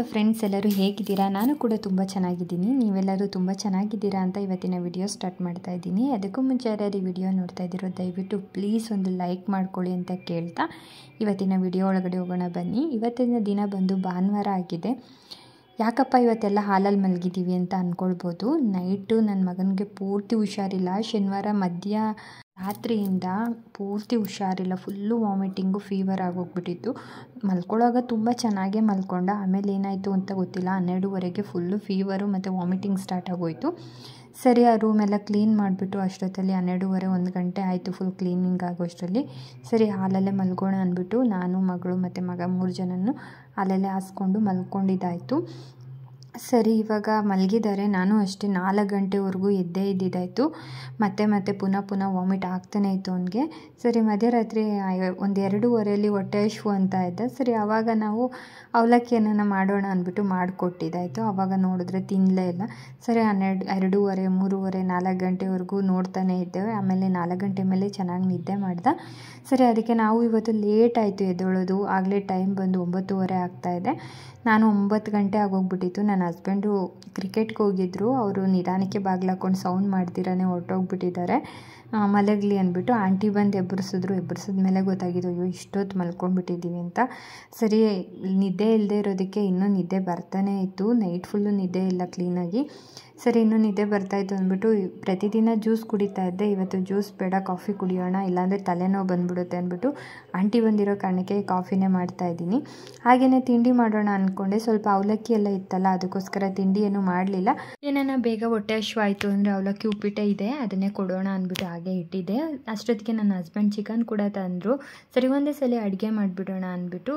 friends ಎಲ್ಲರೂ ಹೇಗಿದ್ದೀರಾ ನಾನು ಕೂಡ ತುಂಬ ಚೆನ್ನಾಗಿದ್ದೀನಿ ನೀವೆಲ್ಲರೂ ತುಂಬ ಚೆನ್ನಾಗಿದ್ದೀರಾ ಅಂತ ಇವತ್ತಿನ ವಿಡಿಯೋ ಸ್ಟಾರ್ಟ್ ಮಾಡ್ತಾ ಇದ್ದೀನಿ ಅದಕ್ಕೂ ಮುಂಚೆ ಯಾರ್ಯಾರು ಈ ವಿಡಿಯೋ ನೋಡ್ತಾ ಇದ್ದೀರೋ ದಯವಿಟ್ಟು ಪ್ಲೀಸ್ ಒಂದು ಲೈಕ್ ಮಾಡ್ಕೊಳ್ಳಿ ಅಂತ ಕೇಳ್ತಾ ಇವತ್ತಿನ ವಿಡಿಯೋ ಒಳಗಡೆ ಹೋಗೋಣ ಬನ್ನಿ ಇವತ್ತಿನ ದಿನ ಬಂದು ಭಾನುವಾರ ಆಗಿದೆ ಯಾಕಪ್ಪ ಇವತ್ತೆಲ್ಲ ಹಾಲಲ್ಲಿ ಮಲಗಿದ್ದೀವಿ ಅಂತ ಅಂದ್ಕೊಳ್ಬೋದು ನೈಟು ನನ್ನ ಮಗನಿಗೆ ಪೂರ್ತಿ ಹುಷಾರಿಲ್ಲ ಶನಿವಾರ ಮಧ್ಯ ರಾತ್ರಿಯಿಂದ ಪೂರ್ತಿ ಹುಷಾರಿಲ್ಲ ಫುಲ್ಲು ವಾಮಿಟಿಂಗು ಫೀವರ್ ಆಗೋಗ್ಬಿಟ್ಟಿತ್ತು ಮಲ್ಕೊಳ್ಳೋವಾಗ ತುಂಬ ಚೆನ್ನಾಗೇ ಮಲ್ಕೊಂಡ ಆಮೇಲೆ ಏನಾಯಿತು ಅಂತ ಗೊತ್ತಿಲ್ಲ ಹನ್ನೆರಡುವರೆಗೆ ಫುಲ್ಲು ಫೀವರು ಮತ್ತು ವಾಮಿಟಿಂಗ್ ಸ್ಟಾರ್ಟ್ ಆಗೋಯಿತು ಸರಿ ಆ ರೂಮೆಲ್ಲ ಕ್ಲೀನ್ ಮಾಡಿಬಿಟ್ಟು ಅಷ್ಟೊತ್ತಲ್ಲಿ ಹನ್ನೆರಡೂವರೆ ಒಂದು ಗಂಟೆ ಆಯಿತು ಫುಲ್ ಕ್ಲೀನಿಂಗ್ ಆಗೋಷ್ಟರಲ್ಲಿ ಸರಿ ಹಾಲಲ್ಲೇ ಮಲ್ಗೋಣ ಅಂದ್ಬಿಟ್ಟು ನಾನು ಮಗಳು ಮತ್ತು ಮಗ ಮೂರು ಜನನು ಹಾಲಲ್ಲೇ ಹಾಸ್ಕೊಂಡು ಮಲ್ಕೊಂಡಿದ್ದಾಯಿತು ಸರಿ ಇವಾಗ ಮಲಗಿದ್ದಾರೆ ನಾನು ಅಷ್ಟೇ ನಾಲ್ಕು ಗಂಟೆವರೆಗೂ ಎದ್ದೇ ಇದ್ದಿದ್ದಾಯಿತು ಮತ್ತೆ ಮತ್ತೆ ಪುನಃ ಪುನಃ ವಾಮಿಟ್ ಆಗ್ತಾನೆ ಇತ್ತು ಅವನಿಗೆ ಸರಿ ಮಧ್ಯರಾತ್ರಿ ಒಂದು ಎರಡೂವರೆಯಲ್ಲಿ ಹೊಟ್ಟೆ ಹಶ್ವು ಅಂತ ಇದ್ದ ಸರಿ ಆವಾಗ ನಾವು ಅವಲಕ್ಕಿ ಏನಾನ ಮಾಡೋಣ ಅಂದ್ಬಿಟ್ಟು ಮಾಡಿಕೊಟ್ಟಿದ್ದಾಯಿತು ಆವಾಗ ನೋಡಿದ್ರೆ ತಿನ್ನಲೇ ಇಲ್ಲ ಸರಿ ಹನ್ನೆರಡು ಎರಡೂವರೆ ಮೂರುವರೆ ನಾಲ್ಕು ಗಂಟೆವರೆಗೂ ನೋಡ್ತಾನೆ ಇದ್ದೇವೆ ಆಮೇಲೆ ನಾಲ್ಕು ಗಂಟೆ ಮೇಲೆ ಚೆನ್ನಾಗಿ ನಿದ್ದೆ ಮಾಡ್ದ ಸರಿ ಅದಕ್ಕೆ ನಾವು ಇವತ್ತು ಲೇಟ್ ಆಯಿತು ಎದ್ದೇಳೋದು ಆಗಲೇ ಟೈಮ್ ಬಂದು ಒಂಬತ್ತುವರೆ ಆಗ್ತಾಯಿದೆ ನಾನು ಒಂಬತ್ತು ಗಂಟೆ ಆಗೋಗ್ಬಿಟ್ಟಿತ್ತು ನನ್ನ ಹಸ್ಬೆಂಡು ಕ್ರಿಕೆಟ್ಗೆ ಹೋಗಿದ್ದರು ಅವರು ನಿಧಾನಕ್ಕೆ ಬಾಗ್ಲಾಕೊಂಡು ಸೌಂಡ್ ಮಾಡ್ದಿರಾನೆ ಹೊರಟೋಗ್ಬಿಟ್ಟಿದ್ದಾರೆ ಮಲಗಲಿ ಅಂದ್ಬಿಟ್ಟು ಆಂಟಿ ಬಂದು ಎಬ್ಬರಿಸಿದ್ರು ಎಬ್ಬರಿಸಿದ ಮೇಲೆ ಗೊತ್ತಾಗಿದ್ದು ಅಯ್ಯೋ ಇಷ್ಟೊತ್ತು ಮಲ್ಕೊಂಡ್ಬಿಟ್ಟಿದ್ದೀವಿ ಅಂತ ಸರಿ ನಿದ್ದೆ ಇಲ್ಲದೆ ಇರೋದಕ್ಕೆ ಇನ್ನೂ ನಿದ್ದೆ ಬರ್ತಾನೆ ಇತ್ತು ನೈಟ್ ಫುಲ್ಲು ನಿದ್ದೆ ಇಲ್ಲ ಕ್ಲೀನಾಗಿ ಸರಿ ಇನ್ನೂ ನಿದ್ದೆ ಬರ್ತಾಯಿತ್ತು ಅಂದ್ಬಿಟ್ಟು ಪ್ರತಿದಿನ ಜ್ಯೂಸ್ ಕುಡಿತಾ ಇದ್ದೆ ಇವತ್ತು ಜ್ಯೂಸ್ ಬೇಡ ಕಾಫಿ ಕುಡಿಯೋಣ ಇಲ್ಲಾಂದರೆ ತಲೆನೋವು ಬಂದ್ಬಿಡುತ್ತೆ ಅಂದ್ಬಿಟ್ಟು ಆಂಟಿ ಬಂದಿರೋ ಕಾರಣಕ್ಕೆ ಕಾಫಿನೇ ಮಾಡ್ತಾಯಿದ್ದೀನಿ ಹಾಗೆಯೇ ತಿಂಡಿ ಮಾಡೋಣ ಅಂದ್ಕೊಂಡೆ ಸ್ವಲ್ಪ ಅವಲಕ್ಕಿ ಎಲ್ಲ ಇತ್ತಲ್ಲ ಅದಕ್ಕೋಸ್ಕರ ತಿಂಡಿ ಏನೂ ಮಾಡಲಿಲ್ಲ ಏನಾನ ಬೇಗ ಹೊಟ್ಟೆ ಹಶ್ವು ಆಯಿತು ಅಂದರೆ ಅವಲಕ್ಕಿ ಉಪ್ಪಿಟ್ಟೆ ಇದೆ ಅದನ್ನೇ ಕೊಡೋಣ ಅಂದ್ಬಿಟ್ಟು ಹಾಗೆ ಇಟ್ಟಿದ್ದೆ ಅಷ್ಟೊತ್ತಿಗೆ ನನ್ನ ಹಸ್ಬೆಂಡ್ ಚಿಕನ್ ಕೂಡ ತಂದರು ಸರಿ ಒಂದೇ ಸಲ ಅಡುಗೆ ಮಾಡಿಬಿಡೋಣ ಅಂದ್ಬಿಟ್ಟು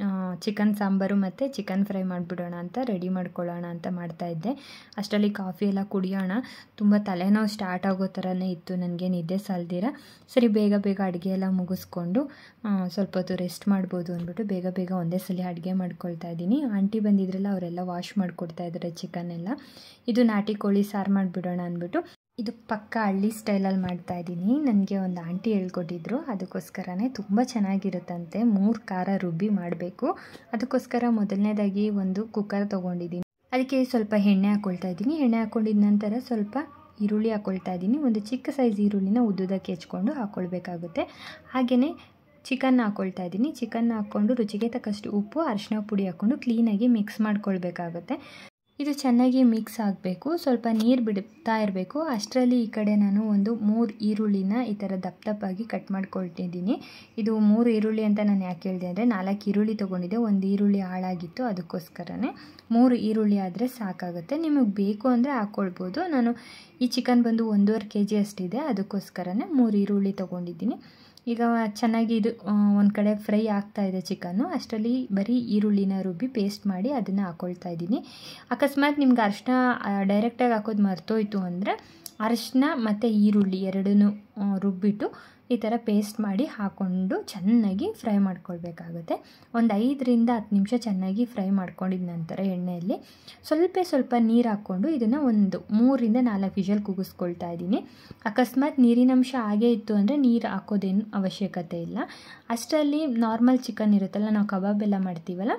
ಚಿಕನ್ ಸಾಂಬಾರು ಮತ್ತು ಚಿಕನ್ ಫ್ರೈ ಮಾಡಿಬಿಡೋಣ ಅಂತ ರೆಡಿ ಮಾಡ್ಕೊಳ್ಳೋಣ ಅಂತ ಮಾಡ್ತಾಯಿದ್ದೆ ಅಷ್ಟರಲ್ಲಿ ಕಾಫಿ ಎಲ್ಲ ಕುಡಿಯೋಣ ತುಂಬ ತಲೆನೋವು ಸ್ಟಾರ್ಟ್ ಆಗೋ ಥರನೇ ಇತ್ತು ನನಗೆ ನಿದ್ದೆ ಸಾಲ್ದಿರ ಸರಿ ಬೇಗ ಬೇಗ ಅಡುಗೆ ಎಲ್ಲ ಮುಗಿಸ್ಕೊಂಡು ಸ್ವಲ್ಪ ಹೊತ್ತು ರೆಸ್ಟ್ ಮಾಡ್ಬೋದು ಅಂದ್ಬಿಟ್ಟು ಬೇಗ ಬೇಗ ಒಂದೇ ಸಲ ಅಡುಗೆ ಮಾಡ್ಕೊಳ್ತಾ ಇದ್ದೀನಿ ಆಂಟಿ ಬಂದಿದ್ರಲ್ಲ ಅವರೆಲ್ಲ ವಾಶ್ ಮಾಡಿಕೊಡ್ತಾ ಇದ್ದಾರೆ ಚಿಕನ್ ಎಲ್ಲ ಇದು ನಾಟಿ ಕೋಳಿ ಸಾರು ಮಾಡಿಬಿಡೋಣ ಅಂದ್ಬಿಟ್ಟು ಇದು ಪಕ್ಕ ಹಳ್ಳಿ ಸ್ಟೈಲಲ್ಲಿ ಮಾಡ್ತಾ ಇದ್ದೀನಿ ನನಗೆ ಒಂದು ಆಂಟಿ ಹೇಳ್ಕೊಟ್ಟಿದ್ರು ಅದಕ್ಕೋಸ್ಕರನೇ ತುಂಬ ಚೆನ್ನಾಗಿರುತ್ತಂತೆ ಮೂರು ಖಾರ ರುಬ್ಬಿ ಮಾಡಬೇಕು ಅದಕ್ಕೋಸ್ಕರ ಮೊದಲನೇದಾಗಿ ಒಂದು ಕುಕ್ಕರ್ ತೊಗೊಂಡಿದ್ದೀನಿ ಅದಕ್ಕೆ ಸ್ವಲ್ಪ ಎಣ್ಣೆ ಹಾಕ್ಕೊಳ್ತಾ ಇದ್ದೀನಿ ಎಣ್ಣೆ ಹಾಕ್ಕೊಂಡಿದ ನಂತರ ಸ್ವಲ್ಪ ಈರುಳ್ಳಿ ಹಾಕ್ಕೊಳ್ತಾ ಇದ್ದೀನಿ ಒಂದು ಚಿಕ್ಕ ಸೈಜ್ ಈರುಳ್ಳಿನ ಉದ್ದುದಕ್ಕೆ ಹೆಚ್ಕೊಂಡು ಹಾಕ್ಕೊಳ್ಬೇಕಾಗುತ್ತೆ ಹಾಗೆಯೇ ಚಿಕನ್ ಹಾಕ್ಕೊಳ್ತಾ ಇದ್ದೀನಿ ಚಿಕನ್ ಹಾಕ್ಕೊಂಡು ರುಚಿಗೆ ತಕ್ಕಷ್ಟು ಉಪ್ಪು ಅರಿಶಿನ ಪುಡಿ ಹಾಕ್ಕೊಂಡು ಕ್ಲೀನಾಗಿ ಮಿಕ್ಸ್ ಮಾಡ್ಕೊಳ್ಬೇಕಾಗುತ್ತೆ ಇದು ಚೆನ್ನಾಗಿ ಮಿಕ್ಸ್ ಆಗಬೇಕು ಸ್ವಲ್ಪ ನೀರು ಬಿಡ್ತಾ ಇರಬೇಕು ಅಷ್ಟರಲ್ಲಿ ಈ ಕಡೆ ನಾನು ಒಂದು ಮೂರು ಈರುಳ್ಳಿನ ಈ ಥರ ದಪ್ಪ ದಪ್ಪಾಗಿ ಕಟ್ ಮಾಡ್ಕೊಳ್ತಿದ್ದೀನಿ ಇದು ಮೂರು ಈರುಳ್ಳಿ ಅಂತ ನಾನು ಯಾಕೆ ಹೇಳಿದೆ ಅಂದರೆ ನಾಲ್ಕು ಈರುಳ್ಳಿ ತೊಗೊಂಡಿದ್ದೆ ಒಂದು ಈರುಳ್ಳಿ ಹಾಳಾಗಿತ್ತು ಅದಕ್ಕೋಸ್ಕರನೇ ಮೂರು ಈರುಳ್ಳಿ ಆದರೆ ಸಾಕಾಗುತ್ತೆ ನಿಮಗೆ ಬೇಕು ಅಂದರೆ ಹಾಕ್ಕೊಳ್ಬೋದು ನಾನು ಈ ಚಿಕನ್ ಬಂದು ಒಂದೂವರೆ ಕೆ ಜಿ ಅಷ್ಟಿದೆ ಅದಕ್ಕೋಸ್ಕರನೇ ಮೂರು ಈರುಳ್ಳಿ ತೊಗೊಂಡಿದ್ದೀನಿ ಈಗ ಚೆನ್ನಾಗಿ ಇದು ಒಂದು ಕಡೆ ಫ್ರೈ ಆಗ್ತಾ ಇದೆ ಚಿಕನ್ನು ಅಷ್ಟರಲ್ಲಿ ಬರೀ ಈರುಳ್ಳಿನ ರುಬ್ಬಿ ಪೇಸ್ಟ್ ಮಾಡಿ ಅದನ್ನು ಹಾಕ್ಕೊಳ್ತಾ ಇದ್ದೀನಿ ಅಕಸ್ಮಾತ್ ನಿಮ್ಗೆ ಅರಿಶಿನ ಡೈರೆಕ್ಟಾಗಿ ಹಾಕೋದು ಮರ್ತೋಯ್ತು ಅಂದರೆ ಅರಿಶಿನ ಮತ್ತು ಈರುಳ್ಳಿ ಎರಡನ್ನೂ ರುಬ್ಬಿಟ್ಟು ಈ ಥರ ಪೇಸ್ಟ್ ಮಾಡಿ ಹಾಕ್ಕೊಂಡು ಚೆನ್ನಾಗಿ ಫ್ರೈ ಮಾಡ್ಕೊಳ್ಬೇಕಾಗುತ್ತೆ ಒಂದು ಐದರಿಂದ ಹತ್ತು ನಿಮಿಷ ಚೆನ್ನಾಗಿ ಫ್ರೈ ಮಾಡ್ಕೊಂಡಿದ ನಂತರ ಎಣ್ಣೆಯಲ್ಲಿ ಸ್ವಲ್ಪ ಸ್ವಲ್ಪ ನೀರು ಹಾಕ್ಕೊಂಡು ಇದನ್ನು ಒಂದು ಮೂರಿಂದ ನಾಲ್ಕು ವಿಷಲ್ ಕೂಗಿಸ್ಕೊಳ್ತಾ ಇದ್ದೀನಿ ಅಕಸ್ಮಾತ್ ನೀರಿನಂಶ ಹಾಗೇ ಇತ್ತು ಅಂದರೆ ನೀರು ಹಾಕೋದೇನು ಅವಶ್ಯಕತೆ ಇಲ್ಲ ಅಷ್ಟರಲ್ಲಿ ನಾರ್ಮಲ್ ಚಿಕನ್ ಇರುತ್ತಲ್ಲ ನಾವು ಕಬಾಬ್ ಎಲ್ಲ ಮಾಡ್ತೀವಲ್ಲ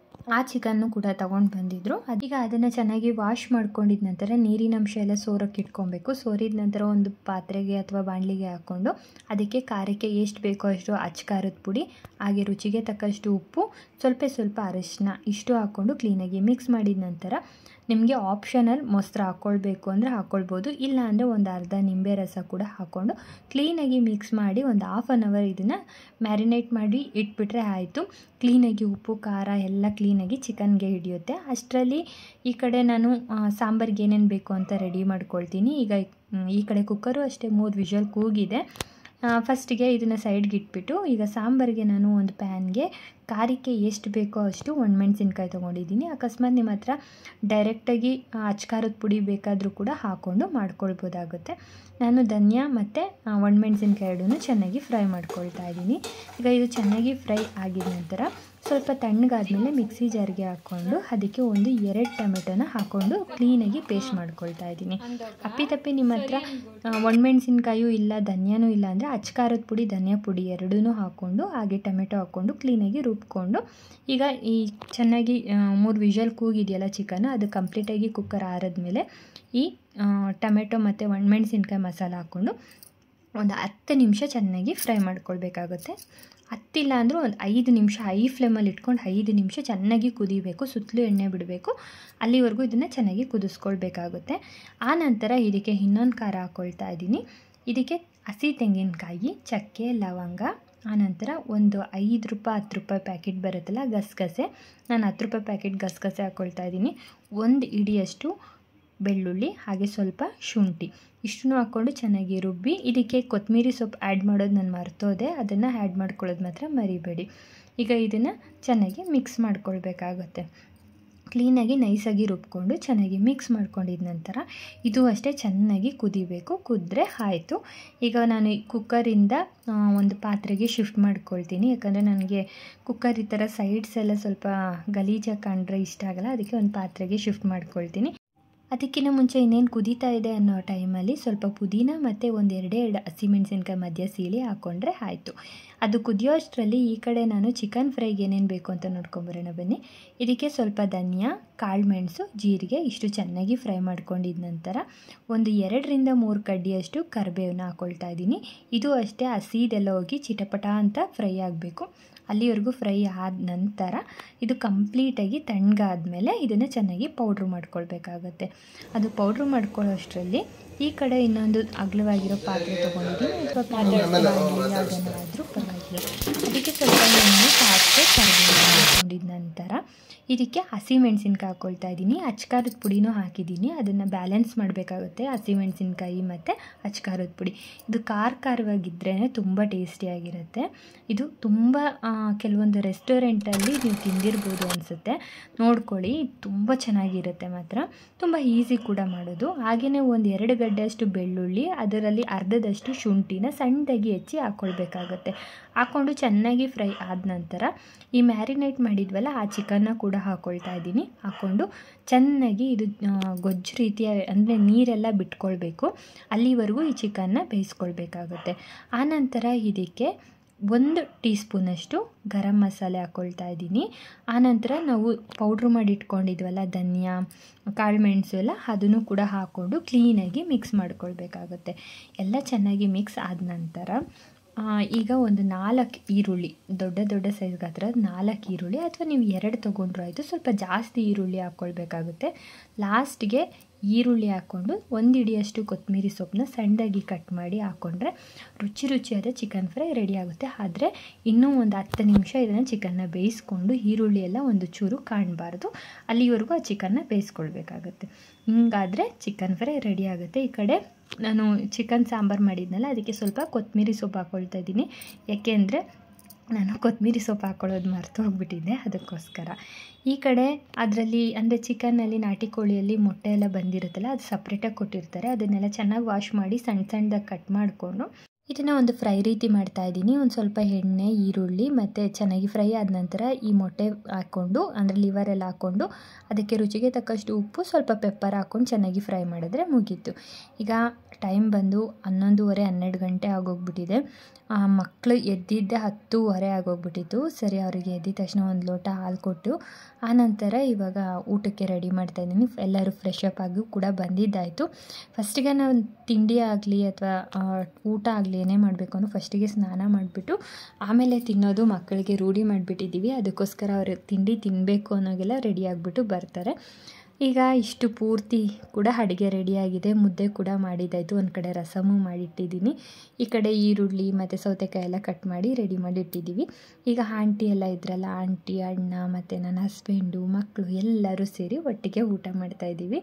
ಆ ಚಿಕನ್ನು ಕೂಡ ತೊಗೊಂಡು ಬಂದಿದ್ದರು ಅದೀಗ ಅದನ್ನು ಚೆನ್ನಾಗಿ ವಾಶ್ ಮಾಡ್ಕೊಂಡಿದ ನಂತರ ನೀರಿನಂಶ ಎಲ್ಲ ಸೋರಕ್ಕೆ ಇಟ್ಕೊಬೇಕು ಸೋರಿದ ನಂತರ ಒಂದು ಪಾತ್ರೆಗೆ ಅಥವಾ ಬಾಣಲಿಗೆ ಹಾಕ್ಕೊಂಡು ಅದಕ್ಕೆ ಖಾರಕ್ಕೆ ಎಷ್ಟು ಬೇಕೋ ಅಷ್ಟು ಅಚ್ಚ ಖಾರದ ಪುಡಿ ಹಾಗೆ ರುಚಿಗೆ ತಕ್ಕಷ್ಟು ಉಪ್ಪು ಸ್ವಲ್ಪ ಸ್ವಲ್ಪ ಅರಿಶಿನ ಇಷ್ಟು ಹಾಕ್ಕೊಂಡು ಕ್ಲೀನಾಗಿ ಮಿಕ್ಸ್ ಮಾಡಿದ ನಂತರ ನಿಮಗೆ ಆಪ್ಷನಲ್ ಮೊಸರು ಹಾಕ್ಕೊಳ್ಬೇಕು ಅಂದರೆ ಹಾಕ್ಕೊಳ್ಬೋದು ಇಲ್ಲ ಅಂದರೆ ಒಂದು ಅರ್ಧ ನಿಂಬೆ ರಸ ಕೂಡ ಹಾಕ್ಕೊಂಡು ಕ್ಲೀನಾಗಿ ಮಿಕ್ಸ್ ಮಾಡಿ ಒಂದು ಹಾಫ್ ಆನ್ ಅವರ್ ಇದನ್ನು ಮ್ಯಾರಿನೇಟ್ ಮಾಡಿ ಇಟ್ಬಿಟ್ರೆ ಆಯಿತು ಕ್ಲೀನಾಗಿ ಉಪ್ಪು ಖಾರ ಎಲ್ಲ ಕ್ಲೀನಾಗಿ ಚಿಕನ್ಗೆ ಹಿಡಿಯುತ್ತೆ ಅಷ್ಟರಲ್ಲಿ ಈ ಕಡೆ ನಾನು ಸಾಂಬಾರಿಗೆ ಏನೇನು ಬೇಕು ಅಂತ ರೆಡಿ ಮಾಡ್ಕೊಳ್ತೀನಿ ಈಗ ಈ ಕಡೆ ಕುಕ್ಕರು ಅಷ್ಟೇ ಮೂರು ವಿಷಲ್ ಕೂಗಿದೆ ಫಸ್ಟಿಗೆ ಇದನ್ನು ಸೈಡ್ಗೆ ಇಟ್ಬಿಟ್ಟು ಈಗ ಸಾಂಬಾರಿಗೆ ನಾನು ಒಂದು ಪ್ಯಾನ್ಗೆ ಖಾರಕ್ಕೆ ಎಷ್ಟು ಬೇಕೋ ಅಷ್ಟು ಒಣಮೆಣ್ಸಿನ್ಕಾಯಿ ತೊಗೊಂಡಿದ್ದೀನಿ ಅಕಸ್ಮಾತ್ ನಿಮ್ಮ ಹತ್ರ ಡೈರೆಕ್ಟಾಗಿ ಅಚ್ಕಾರದ ಪುಡಿ ಬೇಕಾದರೂ ಕೂಡ ಹಾಕ್ಕೊಂಡು ಮಾಡ್ಕೊಳ್ಬೋದಾಗುತ್ತೆ ನಾನು ಧನಿಯಾ ಮತ್ತು ಒಣಮೆಣ್ಸಿನ್ಕಾಯಿ ಎರಡೂ ಚೆನ್ನಾಗಿ ಫ್ರೈ ಮಾಡ್ಕೊಳ್ತಾ ಇದ್ದೀನಿ ಈಗ ಇದು ಚೆನ್ನಾಗಿ ಫ್ರೈ ಆಗಿದ ನಂತರ ಸ್ವಲ್ಪ ತಣ್ಣಗಾದ್ಮೇಲೆ ಮಿಕ್ಸಿ ಜಾರ್ಗೆ ಹಾಕ್ಕೊಂಡು ಅದಕ್ಕೆ ಒಂದು ಎರಡು ಟೊಮೆಟೊನ ಹಾಕ್ಕೊಂಡು ಕ್ಲೀನಾಗಿ ಪೇಸ್ಟ್ ಮಾಡ್ಕೊಳ್ತಾ ಇದ್ದೀನಿ ಅಪ್ಪಿತಪ್ಪಿ ನಿಮ್ಮ ಹತ್ರ ಆ, ಒಣಮೆಣ್ಸಿನ್ಕಾಯು ಇಲ್ಲ ಧನಿಯಾನೂ ಇಲ್ಲ ಅಂದರೆ ಅಚ್ಕಾರದ ಪುಡಿ ಧನಿಯಾ ಪುಡಿ ಎರಡೂ ಹಾಕ್ಕೊಂಡು ಹಾಗೆ ಟೊಮೆಟೊ ಹಾಕ್ಕೊಂಡು ಕ್ಲೀನಾಗಿ ರುಬ್ಕೊಂಡು ಈಗ ಈ ಚೆನ್ನಾಗಿ ಮೂರು ವಿಷಲ್ ಕೂಗಿದೆಯಲ್ಲ ಚಿಕನ್ ಅದು ಕಂಪ್ಲೀಟಾಗಿ ಕುಕ್ಕರ್ ಆರಿದ್ಮೇಲೆ ಈ ಆ, ಟೊಮೆಟೊ ಮತ್ತು ಒಣಮೆಣ್ಸಿನ್ಕಾಯಿ ಮಸಾಲ ಹಾಕ್ಕೊಂಡು ಒಂದು ಹತ್ತು ನಿಮಿಷ ಚೆನ್ನಾಗಿ ಫ್ರೈ ಮಾಡ್ಕೊಳ್ಬೇಕಾಗುತ್ತೆ ಹತ್ತಿಲ್ಲ ಅಂದರೂ ಒಂದು ಐದು ನಿಮಿಷ ಹೈ ಫ್ಲೇಮಲ್ಲಿ ಇಟ್ಕೊಂಡು ಐದು ನಿಮಿಷ ಚೆನ್ನಾಗಿ ಕುದಿಬೇಕು ಸುತ್ತಲೂ ಎಣ್ಣೆ ಬಿಡಬೇಕು ಅಲ್ಲಿವರೆಗೂ ಇದನ್ನು ಚೆನ್ನಾಗಿ ಕುದಿಸ್ಕೊಳ್ಬೇಕಾಗುತ್ತೆ ಆ ನಂತರ ಇದಕ್ಕೆ ಇನ್ನೊಂದು ಖಾರ ಹಾಕ್ಕೊಳ್ತಾ ಇದ್ದೀನಿ ಇದಕ್ಕೆ ಹಸಿ ತೆಂಗಿನಕಾಯಿ ಚಕ್ಕೆ ಲವಂಗ ಆನಂತರ ಒಂದು ಐದು ರೂಪಾಯಿ ಹತ್ತು ರೂಪಾಯಿ ಪ್ಯಾಕೆಟ್ ಬರುತ್ತಲ್ಲ ಗಸಗಸೆ ನಾನು ಹತ್ತು ರೂಪಾಯಿ ಪ್ಯಾಕೆಟ್ ಗಸಗಸೆ ಹಾಕ್ಕೊಳ್ತಾ ಇದ್ದೀನಿ ಒಂದು ಇಡಿಯಷ್ಟು ಬೆಳ್ಳುಳ್ಳಿ ಹಾಗೆ ಸ್ವಲ್ಪ ಶುಂಠಿ ಇಷ್ಟನ್ನು ಹಾಕ್ಕೊಂಡು ಚೆನ್ನಾಗಿ ರುಬ್ಬಿ ಇದಕ್ಕೆ ಕೊತ್ತಂಬರಿ ಸೊಪ್ಪು ಆ್ಯಡ್ ಮಾಡೋದು ನಾನು ಮರ್ತೋದೆ ಅದನ್ನು ಆ್ಯಡ್ ಮಾಡ್ಕೊಳ್ಳೋದು ಮಾತ್ರ ಮರಿಬೇಡಿ ಈಗ ಇದನ್ನು ಚೆನ್ನಾಗಿ ಮಿಕ್ಸ್ ಮಾಡ್ಕೊಳ್ಬೇಕಾಗುತ್ತೆ ಕ್ಲೀನಾಗಿ ನೈಸಾಗಿ ರುಬ್ಕೊಂಡು ಚೆನ್ನಾಗಿ ಮಿಕ್ಸ್ ಮಾಡ್ಕೊಂಡಿದ ನಂತರ ಇದು ಅಷ್ಟೇ ಚೆನ್ನಾಗಿ ಕುದಿಬೇಕು ಕುದ್ರೆ ಆಯಿತು ಈಗ ನಾನು ಈ ಕುಕ್ಕರಿಂದ ಆ, ಒಂದು ಪಾತ್ರೆಗೆ ಶಿಫ್ಟ್ ಮಾಡ್ಕೊಳ್ತೀನಿ ಯಾಕಂದರೆ ನನಗೆ ಕುಕ್ಕರ್ ಈ ಥರ ಸೈಡ್ಸ್ ಎಲ್ಲ ಸ್ವಲ್ಪ ಗಲೀಜಾಗಿ ಕಂಡ್ರೆ ಇಷ್ಟ ಆಗಲ್ಲ ಅದಕ್ಕೆ ಒಂದು ಪಾತ್ರೆಗೆ ಶಿಫ್ಟ್ ಮಾಡ್ಕೊಳ್ತೀನಿ ಅದಕ್ಕಿಂತ ಮುಂಚೆ ಇನ್ನೇನು ಕುದೀತಾ ಇದೆ ಅನ್ನೋ ಟೈಮಲ್ಲಿ ಸ್ವಲ್ಪ ಪುದೀನ ಮತ್ತು ಒಂದು ಎರಡೇ ಎರಡು ಹಸಿಮೆಣಸಿನ್ಕಾಯಿ ಮಧ್ಯ ಸೀಳಿ ಹಾಕ್ಕೊಂಡ್ರೆ ಆಯಿತು ಅದು ಕುದಿಯೋ ಅಷ್ಟರಲ್ಲಿ ಈ ಕಡೆ ನಾನು ಚಿಕನ್ ಫ್ರೈಗೆ ಏನೇನು ಬೇಕು ಅಂತ ನೋಡ್ಕೊಂಬರೋಣ ಬನ್ನಿ ಇದಕ್ಕೆ ಸ್ವಲ್ಪ ಧನಿಯಾ ಕಾಳುಮೆಣಸು ಜೀರಿಗೆ ಇಷ್ಟು ಚೆನ್ನಾಗಿ ಫ್ರೈ ಮಾಡ್ಕೊಂಡಿದ ನಂತರ ಒಂದು ಎರಡರಿಂದ ಮೂರು ಕಡ್ಡಿಯಷ್ಟು ಕರಿಬೇವನ್ನ ಹಾಕ್ಕೊಳ್ತಾ ಇದ್ದೀನಿ ಇದು ಅಷ್ಟೇ ಹಸಿದೆಲ್ಲ ಹೋಗಿ ಚಿಟಪಟ ಅಂತ ಫ್ರೈ ಆಗಬೇಕು ಅಲ್ಲಿವರೆಗೂ ಫ್ರೈ ಆದ ನಂತರ ಇದು ಕಂಪ್ಲೀಟಾಗಿ ತಣ್ಣಗಾದ್ಮೇಲೆ ಇದನ್ನು ಚೆನ್ನಾಗಿ ಪೌಡ್ರ್ ಮಾಡ್ಕೊಳ್ಬೇಕಾಗತ್ತೆ ಅದು ಪೌಡ್ರ್ ಮಾಡ್ಕೊಳ್ಳೋ ಅಷ್ಟರಲ್ಲಿ ಈ ಕಡೆ ಇನ್ನೊಂದು ಅಗಲವಾಗಿರೋ ಪಾತ್ರೆ ತೊಗೊಂಡಿದ್ದೀನಿ ಅಥವಾ ಪಾತ್ರೆ ಯಾವುದನ್ನಾದರೂ ಪರವಾಗಿಲ್ಲ ಅದಕ್ಕೆ ಸ್ವಲ್ಪ ಎಣ್ಣೆ ಸಾಸಿವೆ ಕರಿಬೇವು ಹಾಕ್ಕೊಂಡಿದ ನಂತರ ಇದಕ್ಕೆ ಹಸಿಮೆಣಸಿನ್ಕಾಯಿ ಹಾಕ್ಕೊಳ್ತಾ ಇದ್ದೀನಿ ಅಚ್ಕಾರದ ಪುಡಿನೂ ಹಾಕಿದ್ದೀನಿ ಅದನ್ನು ಬ್ಯಾಲೆನ್ಸ್ ಮಾಡಬೇಕಾಗುತ್ತೆ ಹಸಿಮೆಣಸಿನ್ಕಾಯಿ ಮತ್ತು ಅಚ್ಕಾರದ ಪುಡಿ ಇದು ಖಾರ ಖಾರವಾಗಿದ್ರೇ ತುಂಬ ಟೇಸ್ಟಿಯಾಗಿರುತ್ತೆ ಇದು ತುಂಬ ಆ, ಕೆಲವೊಂದು ರೆಸ್ಟೋರೆಂಟಲ್ಲಿ ನೀವು ತಿಂದಿರ್ಬೋದು ಅನಿಸುತ್ತೆ ನೋಡ್ಕೊಳ್ಳಿ ತುಂಬ ಚೆನ್ನಾಗಿರುತ್ತೆ ಮಾತ್ರ ತುಂಬ ಈಸಿ ಕೂಡ ಮಾಡೋದು ಹಾಗೆಯೇ ಒಂದು ಎರಡು ಗಡ್ಡೆಯಷ್ಟು ಬೆಳ್ಳುಳ್ಳಿ ಅದರಲ್ಲಿ ಅರ್ಧದಷ್ಟು ಶುಂಠಿನ ಸಣ್ಣದಾಗಿ ಹೆಚ್ಚಿ ಹಾಕ್ಕೊಳ್ಬೇಕಾಗತ್ತೆ ಹಾಕ್ಕೊಂಡು ಚೆನ್ನಾಗಿ ಫ್ರೈ ಆದ ನಂತರ ಈ ಮ್ಯಾರಿನೇಟ್ ಮಾಡಿದ್ವಲ್ಲ ಆ ಚಿಕನ್ನ ಕೂಡ ಹಾಕ್ಕೊಳ್ತಾ ಇದ್ದೀನಿ ಹಾಕ್ಕೊಂಡು ಚೆನ್ನಾಗಿ ಇದು ಆ, ಗೊಜ್ಜು ರೀತಿಯ ಅಂದರೆ ನೀರೆಲ್ಲ ಬಿಟ್ಕೊಳ್ಬೇಕು ಅಲ್ಲಿವರೆಗೂ ಈ ಚಿಕನ್ನ ಬೇಯಿಸ್ಕೊಳ್ಬೇಕಾಗುತ್ತೆ ಆನಂತರ ಇದಕ್ಕೆ ಒಂದು ಟೀ ಸ್ಪೂನಷ್ಟು ಗರಂ ಮಸಾಲೆ ಹಾಕ್ಕೊಳ್ತಾ ಇದ್ದೀನಿ ಆನಂತರ ನಾವು ಪೌಡ್ರ್ ಮಾಡಿ ಇಟ್ಕೊಂಡಿದ್ವಲ್ಲ ಧನಿಯಾ ಕಾಳುಮೆಣಸು ಎಲ್ಲ ಅದನ್ನು ಕೂಡ ಹಾಕ್ಕೊಂಡು ಕ್ಲೀನಾಗಿ ಮಿಕ್ಸ್ ಮಾಡ್ಕೊಳ್ಬೇಕಾಗುತ್ತೆ ಎಲ್ಲ ಚೆನ್ನಾಗಿ ಮಿಕ್ಸ್ ಆದ ನಂತರ ಆ, ಈಗ ಒಂದು ನಾಲ್ಕು ಈರುಳ್ಳಿ ದೊಡ್ಡ ದೊಡ್ಡ ಸೈಜ್ ಗಾತ್ರ ನಾಲ್ಕು ಈರುಳ್ಳಿ ಅಥವಾ ನೀವು ಎರಡು ತೊಗೊಂಡ್ರು ಆಯಿತು ಸ್ವಲ್ಪ ಜಾಸ್ತಿ ಈರುಳ್ಳಿ ಹಾಕ್ಕೊಳ್ಬೇಕಾಗುತ್ತೆ ಲಾಸ್ಟ್ಗೆ ಈರುಳ್ಳಿ ಹಾಕ್ಕೊಂಡು ಒಂದು ಇಡಿಯಷ್ಟು ಕೊತ್ತಂಬರಿ ಸೊಪ್ಪನ್ನ ಸಣ್ಣದಾಗಿ ಕಟ್ ಮಾಡಿ ಹಾಕ್ಕೊಂಡ್ರೆ ರುಚಿ ರುಚಿಯಾದ ಚಿಕನ್ ಫ್ರೈ ರೆಡಿ ಆಗುತ್ತೆ ಆದರೆ ಇನ್ನೂ ಒಂದು ಹತ್ತು ನಿಮಿಷ ಇದನ್ನು ಚಿಕನ್ನ ಬೇಯಿಸ್ಕೊಂಡು ಈರುಳ್ಳಿ ಎಲ್ಲ ಒಂದು ಚೂರು ಕಾಣಬಾರ್ದು ಅಲ್ಲಿವರೆಗೂ ಆ ಚಿಕನ್ನ ಬೇಯಿಸ್ಕೊಳ್ಬೇಕಾಗುತ್ತೆ ಹಿಂಗಾದರೆ ಚಿಕನ್ ಫ್ರೈ ರೆಡಿ ಆಗುತ್ತೆ ಈ ಕಡೆ ನಾನು ಚಿಕನ್ ಸಾಂಬಾರು ಮಾಡಿದ್ನಲ್ಲ ಅದಕ್ಕೆ ಸ್ವಲ್ಪ ಕೊತ್ತಂಬರಿ ಸೊಪ್ಪು ಹಾಕ್ಕೊಳ್ತಾ ಇದ್ದೀನಿ ಯಾಕೆಂದರೆ ನಾನು ಕೊತ್ತಂಬರಿ ಸೊಪ್ಪು ಹಾಕ್ಕೊಳ್ಳೋದು ಮರ್ತು ಹೋಗ್ಬಿಟ್ಟಿದ್ದೆ ಅದಕ್ಕೋಸ್ಕರ ಈ ಕಡೆ ಅದರಲ್ಲಿ ಅಂದರೆ ಚಿಕನ್ನಲ್ಲಿ ನಾಟಿ ಕೋಳಿಯಲ್ಲಿ ಮೊಟ್ಟೆ ಎಲ್ಲ ಬಂದಿರುತ್ತಲ್ಲ ಅದು ಸಪ್ರೇಟಾಗಿ ಕೊಟ್ಟಿರ್ತಾರೆ ಅದನ್ನೆಲ್ಲ ಚೆನ್ನಾಗಿ ವಾಶ್ ಮಾಡಿ ಸಣ್ಣ ಸಣ್ಣದಾಗಿ ಕಟ್ ಮಾಡಿಕೊಂಡು ಇದನ್ನು ಒಂದು ಫ್ರೈ ರೀತಿ ಮಾಡ್ತಾ ಇದ್ದೀನಿ ಒಂದು ಸ್ವಲ್ಪ ಎಣ್ಣೆ ಈರುಳ್ಳಿ ಮತ್ತು ಚೆನ್ನಾಗಿ ಫ್ರೈ ಆದ ನಂತರ ಈ ಮೊಟ್ಟೆ ಹಾಕ್ಕೊಂಡು ಅಂದರೆ ಲಿವರ್ ಎಲ್ಲ ಹಾಕ್ಕೊಂಡು ಅದಕ್ಕೆ ರುಚಿಗೆ ತಕ್ಕಷ್ಟು ಉಪ್ಪು ಸ್ವಲ್ಪ ಪೆಪ್ಪರ್ ಹಾಕ್ಕೊಂಡು ಚೆನ್ನಾಗಿ ಫ್ರೈ ಮಾಡಿದ್ರೆ ಮುಗೀತು ಈಗ ಟೈಮ್ ಬಂದು ಹನ್ನೊಂದುವರೆ ಹನ್ನೆರಡು ಗಂಟೆ ಆಗೋಗ್ಬಿಟ್ಟಿದೆ ಆ ಮಕ್ಕಳು ಎದ್ದಿದ್ದೆ ಹತ್ತೂವರೆ ಆಗೋಗ್ಬಿಟ್ಟಿತ್ತು ಸರಿ ಅವರಿಗೆ ಎದ್ದಿದ ತಕ್ಷಣ ಒಂದು ಲೋಟ ಹಾಲು ಕೊಟ್ಟು ಆನಂತರ ಇವಾಗ ಊಟಕ್ಕೆ ರೆಡಿ ಮಾಡ್ತಾ ಇದ್ದೀನಿ ಎಲ್ಲರೂ ಫ್ರೆಶ್ ಅಪ್ ಆಗಿ ಕೂಡ ಬಂದಿದ್ದಾಯಿತು ಫಸ್ಟಿಗೆ ನಾವು ತಿಂಡಿ ಆಗಲಿ ಅಥವಾ ಊಟ ಆಗಲಿ ಏನೇ ಮಾಡಬೇಕು ಅಂದ್ರೆ ಫಸ್ಟಿಗೆ ಸ್ನಾನ ಮಾಡಿಬಿಟ್ಟು ಆಮೇಲೆ ತಿನ್ನೋದು ಮಕ್ಕಳಿಗೆ ರೂಢಿ ಮಾಡಿಬಿಟ್ಟಿದ್ದೀವಿ ಅದಕ್ಕೋಸ್ಕರ ಅವರು ತಿಂಡಿ ತಿನ್ನಬೇಕು ಅನ್ನೋಗೆಲ್ಲ ರೆಡಿ ಆಗಿಬಿಟ್ಟು ಬರ್ತಾರೆ ಈಗ ಇಷ್ಟು ಪೂರ್ತಿ ಕೂಡ ಅಡುಗೆ ರೆಡಿಯಾಗಿದೆ ಮುದ್ದೆ ಕೂಡ ಮಾಡಿದ್ದಾಯಿತು ಒಂದು ಕಡೆ ರಸಮು ಮಾಡಿಟ್ಟಿದ್ದೀನಿ ಈ ಕಡೆ ಈರುಳ್ಳಿ ಮತ್ತು ಸೌತೆಕಾಯಿ ಎಲ್ಲ ಕಟ್ ಮಾಡಿ ರೆಡಿ ಮಾಡಿ ಇಟ್ಟಿದ್ದೀವಿ ಈಗ ಆಂಟಿ ಎಲ್ಲ ಇದ್ರಲ್ಲ ಆಂಟಿ ಅಣ್ಣ ಮತ್ತು ನನ್ನ ಹಸ್ಬೆಂಡು ಮಕ್ಕಳು ಎಲ್ಲರೂ ಸೇರಿ ಒಟ್ಟಿಗೆ ಊಟ ಮಾಡ್ತಾಯಿದ್ದೀವಿ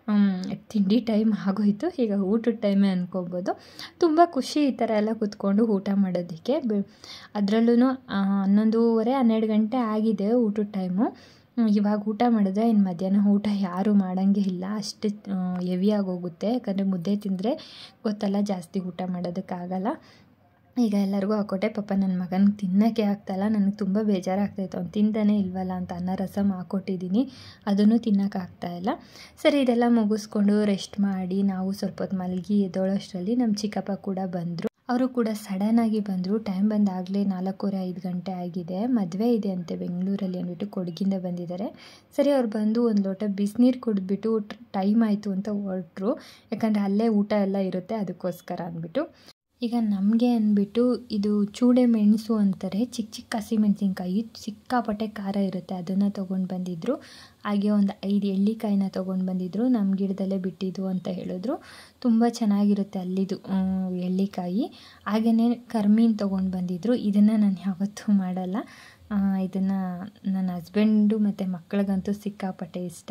ತಿಂಡಿ ಟೈಮ್ ಆಗೋಯ್ತು ಈಗ ಊಟದ ಟೈಮೇ ಅನ್ಕೋಬೋದು ತುಂಬ ಖುಷಿ ಈ ಥರ ಎಲ್ಲ ಕೂತ್ಕೊಂಡು ಊಟ ಮಾಡೋದಕ್ಕೆ ಬೆ ಅದರಲ್ಲೂ ಹನ್ನೊಂದೂವರೆ ಹನ್ನೆರಡು ಗಂಟೆ ಆಗಿದೆ ಊಟದ ಟೈಮು ಹ್ಮ್, ಇವಾಗ ಊಟ ಮಾಡಿದ್ರೆ ಇನ್ನು ಮಧ್ಯಾಹ್ನ ಊಟ ಯಾರೂ ಮಾಡೋಂಗೆ ಇಲ್ಲ ಅಷ್ಟು ಹೆವಿ ಆಗೋಗುತ್ತೆ ಯಾಕಂದರೆ ಮುದ್ದೆ ತಿಂದರೆ ಗೊತ್ತಲ್ಲ ಜಾಸ್ತಿ ಊಟ ಮಾಡೋದಕ್ಕಾಗಲ್ಲ ಈಗ ಎಲ್ಲರಿಗೂ ಹಾಕೊಟ್ಟೆ ಪಾಪ ನನ್ನ ಮಗನಿಗೆ ತಿನ್ನೋಕ್ಕೆ ಆಗ್ತಾಯಿಲ್ಲ ನನಗೆ ತುಂಬ ಬೇಜಾರಾಗ್ತಾಯಿತ್ತು ಅವ್ನು ತಿಂತಾನೆ ಇಲ್ವಲ್ಲ ಅಂತ ಅನ್ನ ರಸಮ್ ಹಾಕ್ಕೊಟ್ಟಿದ್ದೀನಿ ಅದನ್ನು ತಿನ್ನೋಕ್ಕಾಗ್ತಾಯಿಲ್ಲ ಸರಿ ಇದೆಲ್ಲ ಮುಗಿಸ್ಕೊಂಡು ರೆಸ್ಟ್ ಮಾಡಿ ನಾವು ಸ್ವಲ್ಪ ಹೊತ್ತು ಮಲಗಿ ಎದ್ದೋಳೋಷ್ಟರಲ್ಲಿ ನಮ್ಮ ಚಿಕ್ಕಪ್ಪ ಕೂಡ ಬಂದರು ಅವರು ಕೂಡ ಸಡನ್ನಾಗಿ ಬಂದರು ಟೈಮ್ ಬಂದಾಗಲೇ ನಾಲ್ಕೂವರೆ ಐದು ಗಂಟೆ ಆಗಿದೆ ಮದುವೆ ಇದೆ ಅಂತೆ ಬೆಂಗಳೂರಲ್ಲಿ ಅಂದ್ಬಿಟ್ಟು ಕೊಡಗಿಂದ ಬಂದಿದ್ದಾರೆ ಸರಿ ಅವ್ರು ಬಂದು ಒಂದು ಲೋಟ ಬಿಸಿನೀರು ಕುಡಿದ್ಬಿಟ್ಟು ಟೈಮ್ ಆಯಿತು ಅಂತ ಹೊರಟ್ರು ಯಾಕಂದರೆ ಅಲ್ಲೇ ಊಟ ಎಲ್ಲ ಇರುತ್ತೆ ಅದಕ್ಕೋಸ್ಕರ ಅಂದ್ಬಿಟ್ಟು ಈಗ ನಮಗೆ ಅಂದ್ಬಿಟ್ಟು ಇದು ಚೂಡೆ ಮೆಣಸು ಅಂತಾರೆ ಚಿಕ್ಕ ಚಿಕ್ಕ ಹಸಿಮೆಣಸಿನ್ಕಾಯಿ ಸಿಕ್ಕಾಪಟ್ಟೆ ಖಾರ ಇರುತ್ತೆ ಅದನ್ನು ತೊಗೊಂಡು ಬಂದಿದ್ದರು ಹಾಗೆ ಒಂದು ಐದು ಎಳ್ಳಿಕಾಯಿನ ತೊಗೊಂಡು ಬಂದಿದ್ದರು ನಮ್ಮ ಗಿಡದಲ್ಲೇ ಬಿಟ್ಟಿದ್ದು ಅಂತ ಹೇಳಿದ್ರು ತುಂಬ ಚೆನ್ನಾಗಿರುತ್ತೆ ಅಲ್ಲಿದು ಎಳ್ಳಿಕಾಯಿ ಹಾಗೆಯೇ ಕರ್ಮೀನ್ ತೊಗೊಂಡು ಬಂದಿದ್ದರು ಇದನ್ನು ನಾನು ಯಾವತ್ತೂ ಮಾಡಲ್ಲ ಇದನ್ನು ನನ್ನ ಹಸ್ಬೆಂಡು ಮತ್ತು ಮಕ್ಕಳಿಗಂತೂ ಸಿಕ್ಕಾಪಟ್ಟೆ ಇಷ್ಟ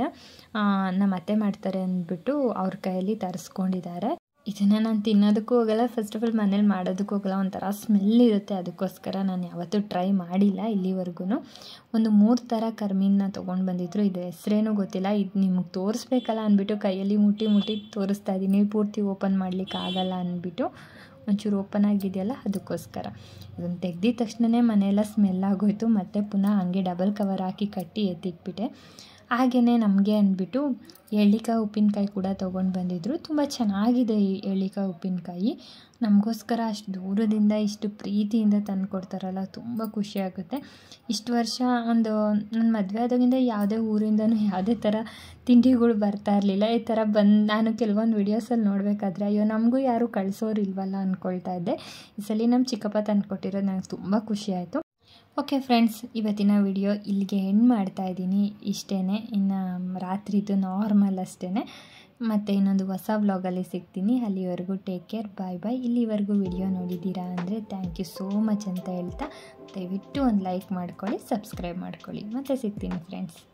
ನಮ್ಮ ಅತ್ತೆ ಮಾಡ್ತಾರೆ ಅಂದ್ಬಿಟ್ಟು ಅವ್ರ ಕೈಯಲ್ಲಿ ತರಿಸ್ಕೊಂಡಿದ್ದಾರೆ ಇದನ್ನು ನಾನು ತಿನ್ನೋದಕ್ಕೂ ಹೋಗಲ್ಲ ಫಸ್ಟ್ ಆಫ್ ಆಲ್ ಮನೇಲಿ ಮಾಡೋದಕ್ಕೂ ಹೋಗಲ್ಲ ಒಂಥರ ಸ್ಮೆಲ್ ಇರುತ್ತೆ ಅದಕ್ಕೋಸ್ಕರ ನಾನು ಯಾವತ್ತೂ ಟ್ರೈ ಮಾಡಿಲ್ಲ ಇಲ್ಲಿವರೆಗೂ ಒಂದು ಮೂರು ಥರ ಕರ್ಮೀನ ತೊಗೊಂಡು ಬಂದಿದ್ರು ಇದು ಹೆಸ್ರೇನೂ ಗೊತ್ತಿಲ್ಲ ಇದು ನಿಮಗೆ ತೋರಿಸ್ಬೇಕಲ್ಲ ಅಂದ್ಬಿಟ್ಟು ಕೈಯಲ್ಲಿ ಮುಟ್ಟಿ ಮುಟ್ಟಿ ತೋರಿಸ್ತಾ ಇದ್ದೀನಿ ಪೂರ್ತಿ ಓಪನ್ ಮಾಡಲಿಕ್ಕೆ ಆಗಲ್ಲ ಅಂದ್ಬಿಟ್ಟು ಒಂಚೂರು ಓಪನ್ ಆಗಿದೆಯಲ್ಲ ಅದಕ್ಕೋಸ್ಕರ ಅದನ್ನು ತೆಗ್ದಿದ ತಕ್ಷಣವೇ ಮನೆಯೆಲ್ಲ ಸ್ಮೆಲ್ ಆಗೋಯ್ತು ಮತ್ತು ಪುನಃ ಹಂಗೆ ಡಬಲ್ ಕವರ್ ಹಾಕಿ ಕಟ್ಟಿ ಎತ್ತಿಟ್ಬಿಟ್ಟೆ ಹಾಗೆಯೇ ನಮಗೆ ಅಂದ್ಬಿಟ್ಟು ಎಳ್ಳಿಕಾಯಿ ಉಪ್ಪಿನಕಾಯಿ ಕೂಡ ತೊಗೊಂಡು ಬಂದಿದ್ದರು ತುಂಬ ಚೆನ್ನಾಗಿದೆ ಈ ಎಳ್ಳಿಕಾಯಿ ಉಪ್ಪಿನಕಾಯಿ ನಮಗೋಸ್ಕರ ಅಷ್ಟು ದೂರದಿಂದ ಇಷ್ಟು ಪ್ರೀತಿಯಿಂದ ತಂದು ಕೊಡ್ತಾರಲ್ಲ ತುಂಬ ಖುಷಿಯಾಗುತ್ತೆ ಇಷ್ಟು ವರ್ಷ ಒಂದು ನನ್ನ ಮದುವೆ ಆದಾಗಿಂದ ಯಾವುದೇ ಊರಿಂದನೂ ಯಾವುದೇ ಥರ ತಿಂಡಿಗಳು ಬರ್ತಾ ಇರಲಿಲ್ಲ ಈ ಥರ ಬಂದು ನಾನು ಕೆಲವೊಂದು ವೀಡಿಯೋಸಲ್ಲಿ ನೋಡಬೇಕಾದ್ರೆ ಅಯ್ಯೋ ನಮಗೂ ಯಾರೂ ಕಳಿಸೋರು ಇಲ್ವಲ್ಲ ಅಂದ್ಕೊಳ್ತಾ ಇದ್ದೆ ಈ ಸಲ ನಮ್ಮ ಚಿಕ್ಕಪ್ಪ ತಂದು ಕೊಟ್ಟಿರೋದು ನನಗೆ ತುಂಬ ಖುಷಿ ಆಯಿತು ಓಕೆ ಫ್ರೆಂಡ್ಸ್ ಇವತ್ತಿನ ವಿಡಿಯೋ ಇಲ್ಲಿಗೆ ಎಂಡ್ ಮಾಡ್ತಾ ಇದ್ದೀನಿ ಇಷ್ಟೇ ಇನ್ನು ರಾತ್ರಿದು ನಾರ್ಮಲ್ ಅಷ್ಟೇ ಮತ್ತು ಇನ್ನೊಂದು ಹೊಸ ವ್ಲಾಗಲ್ಲಿ ಸಿಗ್ತೀನಿ ಅಲ್ಲಿವರೆಗೂ ಟೇಕ್ ಕೇರ್ ಬಾಯ್ ಬಾಯ್ ಇಲ್ಲಿವರೆಗೂ ವಿಡಿಯೋ ನೋಡಿದ್ದೀರಾ ಅಂದರೆ ಥ್ಯಾಂಕ್ ಯು ಸೋ ಮಚ್ ಅಂತ ಹೇಳ್ತಾ ದಯವಿಟ್ಟು ಒಂದು ಲೈಕ್ ಮಾಡ್ಕೊಳ್ಳಿ ಸಬ್ಸ್ಕ್ರೈಬ್ ಮಾಡ್ಕೊಳ್ಳಿ ಮತ್ತೆ ಸಿಗ್ತೀನಿ ಫ್ರೆಂಡ್ಸ್